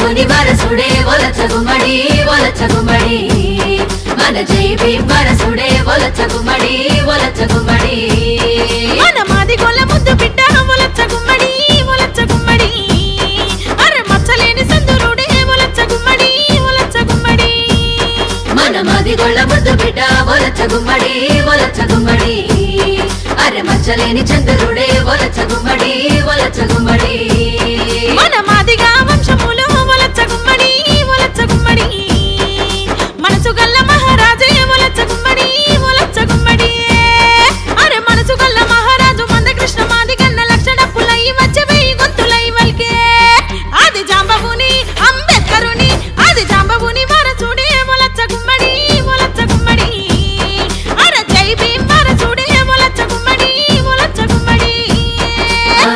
జాంబవుని వరసుడే ఒలచ గుమ్మడి ఒలచ గుమ్మడి మన జై భీం వరసుడే ఒలచ గుమ్మడి ఒలచ గుమ్మడి మన మాది గొల్ల ముద్దు బిడ్డ మొలచ్చ గుమ్మడి మొలచ్చ గుమ్మడి అరే మచ్చలేని సందురుడే మొలచ్చ గుమ్మడి మొలచ్చ గుమ్మడి మన మాది గొళ్ళ ముద్దు బిడ్డ ఒలచ గుమ్మడి ఒలచ గుమ్మడి అరె మచ్చలేని చంద్రుడే ఒలచ గుమ్మడి ఒలచ గుమ్మడి మన మాదిగా వంశములు మొలచ్చ గుమ్మడి మొలచ్చ గుమ్మడి మనసు గల్ల మహారాజే మొలచ్చ గుమ్మడి మొలచ్చ గుమ్మడి అరే మనసు గల్ల మహారాజు మందకృష్ణ మాది గన్న లక్షణ పులై వచ్చే వెయ్యి గొంతులై వల్కే అది జాంబవుని అంబేద్కరుని అది జాంబవుని వరసుడే మొలచ్చ గుమ్మడి మొలచ్చ గుమ్మడి అరే జై భీం వరసుడే మొలచ్చ గుమ్మడి మొలచ్చ గుమ్మడి ఆ,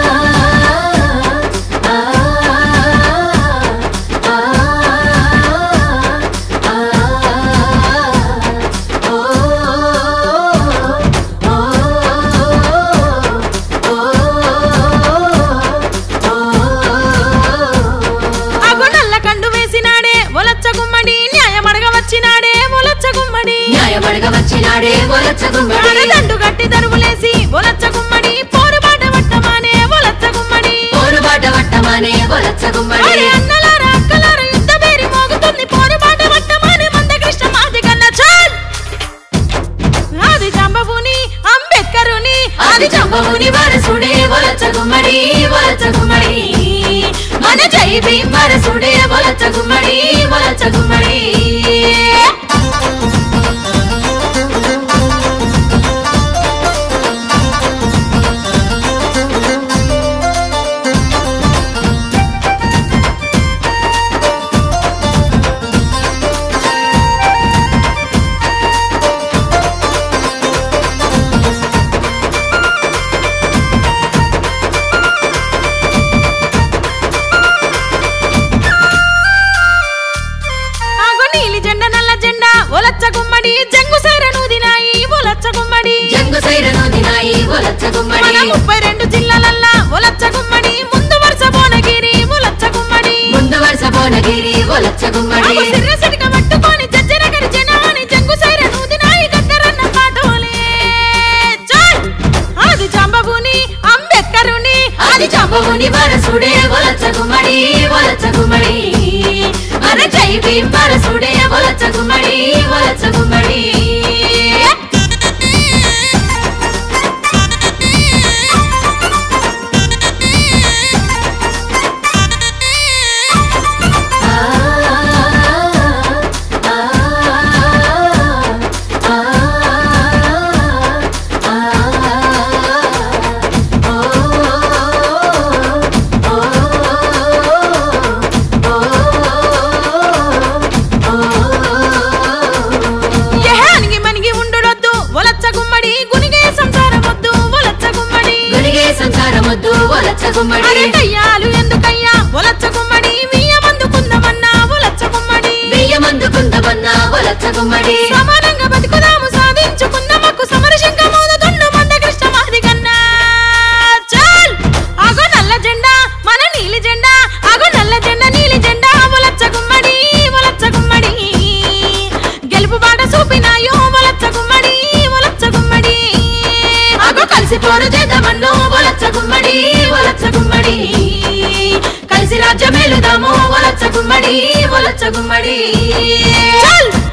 ఆ, ఆ, ఆ, ఓ, ఓ, అగు నల్ల కండు వేసినాడే ఒలచ్చ గుమ్మడి న్యాయం అడగ వచ్చినాడే ఒలచ్చ గుమ్మడి న్యాయమడగ వచ్చినాడే ఒలచ గుమ్మడి అరదండు గట్టి దరువులేసి ఒలచ్చ గుమ్మడి పోరుబాట వట్టమానే ఒలచ్చ గుమ్మడి పోరుబాట వట్టమానే ఒలచ గుమ్మడి అరే అన్నలారా అక్కలారా యుద్ధ పేరి మోగుతుంది పోరుబాట వట్టమానే మందకృష్ణ మాది కన్నా చాల్ ఆది జాంబవుని అంబేద్కరుని ఆది చంపవుని వరసుడే ఒలచ గుమ్మడి ఒలచ గుమ్మడి మన జై భీం వరసుడే ఒలచ గుమ్మడి ఒలచ గుమ్మడి ఆగు నీలి జెండా నల్ల జెండా ఒలచ్చ గుమ్మడి జంగు సైరను దినాయి ఒలచ్చ గుమ్మడి జంగు సైరను దినాయి ఒలచ గుమ్మడి మన ముప్పై రెండు జిల్లాలల్లా ఒలచ్చ గుమ్మడి ముందు వరుస భువనగిరి ఒలచ్చ గుమ్మడి ముందు వరుస భువనగిరి ఒలచ గుమ్మడి అగు సిర్ర సిటిక పట్టుకొని జజ్జర గరి జనాని జంగు సైరను దినాయి గద్దరన్న పాటోలే చాల్ ఆది జాంబవుని అంబేద్కరుని ఆది చంపవుని వరసుడే ఒలచ గుమ్మడి ఒలచ గుమ్మడి మన జై భీం వరసుడే ఒలచ గుమ్మడి ఒలచ గుమ్మడి ఆ, ఆ, ఆ, ఆ, ఓ, ఓ, ఎహానికి మనిగి ఉండుడొద్దు ఒలచ్చ గుమ్మడి గునిగే సంసారం వద్దు ఒలచ్చ గుమ్మడి గురిగే సంసారమొద్దు ఒలచ గుమ్మడి అరే కయ్యాలు ఎందుకయ్యా ఒలచ్చ గుమ్మడి మియ్యమందుకుందమన్నా ఒలచ్చ గుమ్మడి బియ్యమందుకుందమన్నా ఒలచ గుమ్మడి సమానంగా బతుకుదాము సాధించుకుందామకు సమరశంక మోదుతుండు మందకృష్ణ మాది కన్నా చాల్ అగో నల్ల జెండా మన నీలి జెండా అగో నల్ల జెండా నీలి జెండా ఒలచ్చ గుమ్మడి ఒలచ్చ గుమ్మడి గెలుపు బాట చూపినాయో ఒలచ్చ గుమ్మడి ఒలచ్చ గుమ్మడి అగో కలిసి పోరు చేద్దామన్నో ఒలచ గుమ్మడి ఒలచ గుమ్మడి కలిసి రాజ్యమేలుదాము ఒలచ గుమ్మడి ఒలచ గుమ్మడి చాల్